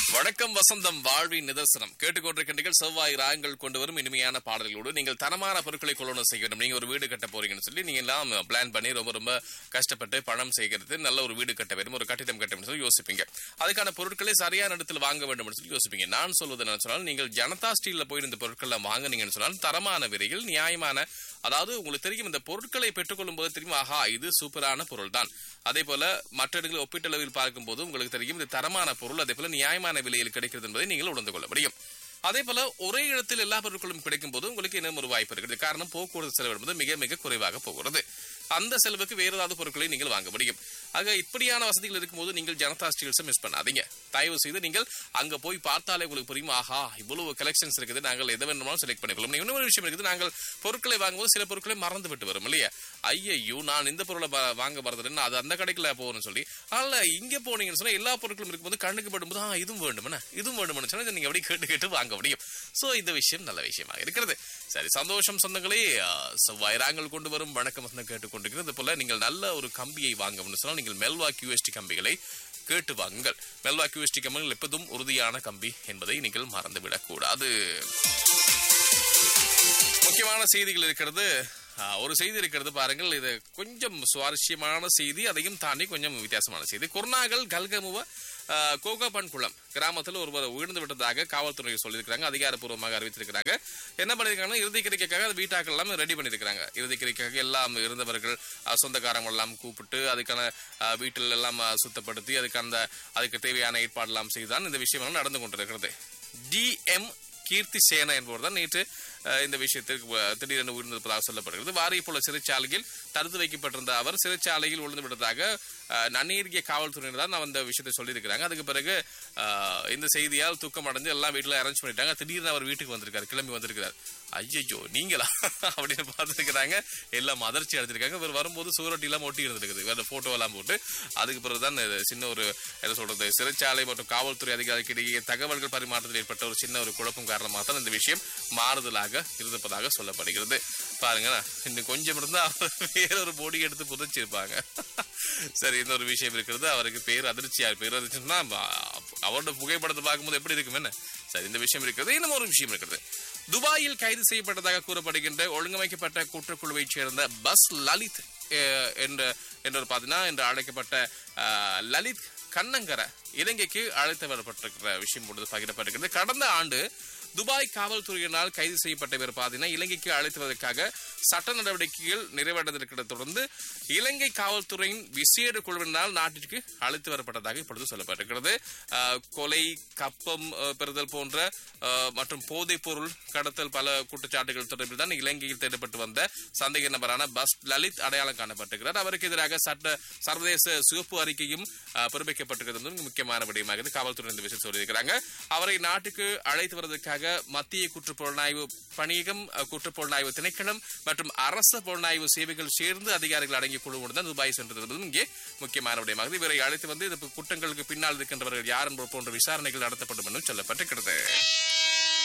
வணக்கம் வசந்தம் வாழ்வின் நிதர்சனம் கேட்டுக்கொண்டிருக்கின்றீர்கள் செவ்வாய் ராகங்கள் கொண்டு வரும் இனிமையான பாடல்களோடு நீங்கள் தரமான பொருட்களை கொள்ளணும் செய்ய வேண்டும் நீங்க ஒரு வீடு கட்ட போறீங்கன்னு சொல்லி நீங்க எல்லாம் பிளான் பண்ணி ரொம்ப ரொம்ப கஷ்டப்பட்டு பணம் சேகரித்து நல்ல ஒரு வீடு கட்ட வேண்டும் ஒரு கட்டிடம் கட்ட வேண்டும் சொல்லி யோசிப்பீங்க அதுக்கான பொருட்களை சரியான இடத்துல வாங்க வேண்டும் சொல்லி யோசிப்பீங்க நான் சொல்வது என்ன சொன்னால் நீங்கள் ஜனதா ஸ்டீல்ல போய் இந்த பொருட்களை வாங்குனீங்கன்னு சொன்னால் தரமான விலையில் நியாயமான அதாவது உங்களுக்கு தெரியும் இந்த பொருட்களை பெற்றுக்கொள்ளும் போது தெரியும் ஆஹா இது சூப்பரான பொருள் தான் அதே போல மற்ற இடங்களில் ஒப்பீட்டளவில் பார்க்கும்போது உங்களுக்கு தெரியும் இது தரமான பொருள் அதே போல நியாயமான விலையில் கிடைக்கிறது என்பதை நீங்கள் உணர்ந்து கொள்ள முடியும் அதே போல ஒரே இடத்தில் எல்லா பொருட்களும் கிடைக்கும் போது உங்களுக்கு இன்னும் ஒரு வாய்ப்பு இருக்குது காரணம் போக்குவரத்து செலவு என்பது மிக மிக குறைவாக போகிறது அந்த செலவுக்கு வேறு ஏதாவது பொருட்களை நீங்கள் வாங்க முடியும் ஆக இப்படியான வசதிகள் இருக்கும்போது நீங்கள் ஜனதா ஸ்டீல்ஸை மிஸ் பண்ணாதீங்க தயவு செய்து நீங்கள் அங்க போய் பார்த்தாலே உங்களுக்கு புரியும் ஆஹா இவ்வளவு கலெக்ஷன்ஸ் இருக்குது நாங்கள் எதை வேணுமாலும் செலக்ட் பண்ணிக்கலாம் இன்னொரு விஷயம் இருக்குது நாங்கள் பொருட்களை வாங்கும்போது சில பொருட்களை மறந்து விட்டு வரும் இல்லையா ஐயையோ நான் இந்த பொருளை வா- வாங்க மறந்துட்டேன் அது அந்த கடைக்குள்ள போகணும்னு சொல்லி அதனால இங்க போனீங்கன்னு சொன்னா எல்லா பொருட்களும் இருக்கும்போது கண்ணுக்கு படும்போது ஆ இதுவும் வேண்டும்னா இதுவும் வேண்டும்னு சொன்னா இதை நீங்க அப்படி கேட்டு கேட்டு வாங்க முடியும் சோ இந்த விஷயம் நல்ல விஷயமாக இருக்கிறது சரி சந்தோஷம் சொந்தங்களே ஆ, செவ்வாய் ராங்கள் கொண்டு வரும் வணக்கம் வசந்தம் கேட்டுக்கொண்டிருக்கிறது போல நீங்கள் நல்ல ஒரு கம்பியை வாங்கணும்னு சொன்னால் நீங்கள் மெல்வா கியூஎஸ்டி கம்பிகளை கேட்டு வாங்குங்கள் மெல்வா கியூஎஸ்டி கம்பிகள் எப்போதும் உறுதியான கம்பி என்பதை நீங்கள் மறந்துவிடக் கூடாது முக்கியமான செய்திகள் இருக்கிறது ஆ, ஒரு செய்தி இருக்கிறது பாருங்கள் இது கொஞ்சம் சுவாரஸ்யமான செய்தி அதையும் தாண்டி கொஞ்சம் வித்தியாசமான செய்தி குருநாகல் கல்கமுவ ஆ, கோகப்பன் குளம் கிராமத்தில் ஒருவர் உயிர்ந்து விட்டதாக காவல்துறை சொல்லியிருக்காங்க அதிகாரப்பூர்வமாக அறிவித்திருக்கிறாங்க என்ன பண்ணிருக்காங்கன்னா இறுதி கிரிக்கைக்காக அது வீட்டாக்கள் எல்லாம் ரெடி பண்ணிருக்காங்க இறுதி கிரிக்கைக்காக எல்லாம் இருந்தவர்கள் ஆ, சொந்தக்காரங்க எல்லாம் கூப்பிட்டு அதுக்கான ஆ, வீட்டில் எல்லாம் ஆ, சுத்தப்படுத்தி அதுக்கு அந்த அதுக்கு தேவையான ஏற்பாடெல்லாம் செய்துதான் இந்த விஷயம் எல்லாம் நடந்து கொண்டிருக்கிறது டிஎம் கீர்த்தி சேனா என்பவர் தான் நேற்று அஹ், இந்த விஷயத்திற்கு அஹ், திடீரென உயிர்ந்திருப்பதாக சொல்லப்படுகிறது வாரியப்புல சிறைச்சாலையில் தடுத்து வைக்கப்பட்டிருந்த அவர் சிறைச்சாலையில் விழுந்து விட்டதாக அஹ், நன்னீரிய காவல்துறையினர் தான் அந்த விஷயத்தை சொல்லியிருக்கிறாங்க அதுக்கு பிறகு அஹ், இந்த செய்தியால் தூக்கம் அடைஞ்சு எல்லாம் வீட்டில் அரேஞ்ச் பண்ணிட்டாங்க திடீர்னு அவர் வீட்டுக்கு வந்திருக்காரு கிளம்பி வந்திருக்கிறார் ஐயோ நீங்களா அப்படின்னு பார்த்துருக்கிறாங்க எல்லாம் அதிர்ச்சி அடைஞ்சிருக்காங்க இவர் வரும்போது சுவரொட்டி எல்லாம் ஒட்டி இருந்திருக்குது வேற போட்டோ எல்லாம் போட்டு அதுக்கு பிறகுதான் இது சின்ன ஒரு என்ன சொல்றது சிறைச்சாலை மற்றும் காவல்துறை அதிகாரிக்கு இடையே தகவல்கள் பரிமாற்றத்தில் ஏற்பட்ட ஒரு சின்ன ஒரு குழப்பம் காரணமாக தான் இந்த விஷயம் மாறுதலாக இருந்திருப்பதாக சொல்லப்படுகிறது பாருங்க இன்னும் கொஞ்சம் இருந்தா அவர் வேறொரு பொடி எடுத்து புதைச்சிருப்பாங்க சரி இன்னொரு விஷயம் இருக்கிறது அவருக்கு பேர் அதிர்ச்சியா பேர் அதிர்ச்சின்னா அவரோட புகைப்படத்தை பார்க்கும்போது எப்படி இருக்கும் என்ன சரி இந்த விஷயம் இருக்கிறது இன்னும் ஒரு விஷயம் இருக்கிறது துபாயில் கைது செய்யப்பட்டதாக கூறப்படுகின்ற ஒழுங்கமைக்கப்பட்ட குற்றக்குழுவைச் சேர்ந்த பஸ் லலித் அஹ், என்ற என்றவர் பார்த்தீங்கன்னா என்று அழைக்கப்பட்ட அஹ், லலித் கண்ணங்கர இலங்கைக்கு அழைத்து வரப்பட்டிருக்கிற விஷயம் பொழுது பகிரப்பட்டிருக்கிறது கடந்த ஆண்டு துபாய் காவல்துறையினால் கைது செய்யப்பட்ட இவர் பார்த்தீங்கன்னா இலங்கைக்கு அழைத்து வருவதற்காக சட்ட நடவடிக்கைகள் நிறைவடைந்திருக்கிறத தொடர்ந்து இலங்கை காவல்துறையின் விசேட குழுவினால் நாட்டிற்கு அழைத்து வரப்பட்டதாக இப்பொழுது சொல்லப்பட்டிருக்கிறது அஹ், கொலை கப்பம் அஹ், பெறுதல் போன்ற அஹ், மற்றும் போதைப் பொருள் கடத்தல் பல குற்றச்சாட்டுகள் தொடர்பில் தான் இலங்கையில் தேடப்பட்டு வந்த சந்தேக நபரான பஸ் லலித் அடையாளம் காணப்பட்டிருக்கிறார் அவருக்கு எதிராக சட்ட சர்வதேச சிவப்பு அறிக்கையும் அஹ், பிறப்பிக்கப்பட்டிருக்கிறது என்பது முக்கியமான விடயமாக இது காவல்துறை இந்த விஷயம் சொல்லியிருக்கிறாங்க அவரை நாட்டுக்கு அழைத்து வருவதற்காக மத்திய குற்றப்புலனாய்வு பணியகம் அஹ், குற்றப்புலனாய்வு திணைக்களம் மற்றும் அரச புலனாய்வு சேவைகள் சேர்ந்து அதிகாரிகள் அடங்கிய குழுவுடன் தான் துபாய் சென்றது என்பதும் இங்கே முக்கியமான விடயமாகும் இவரை அழைத்து வந்து இந்த குற்றங்களுக்கு பின்னால் இருக்கின்றவர்கள் யார் என்பது போன்ற விசாரணைகள் நடத்தப்படும் என்றும் சொல்லப்பட்டிருக்கிறது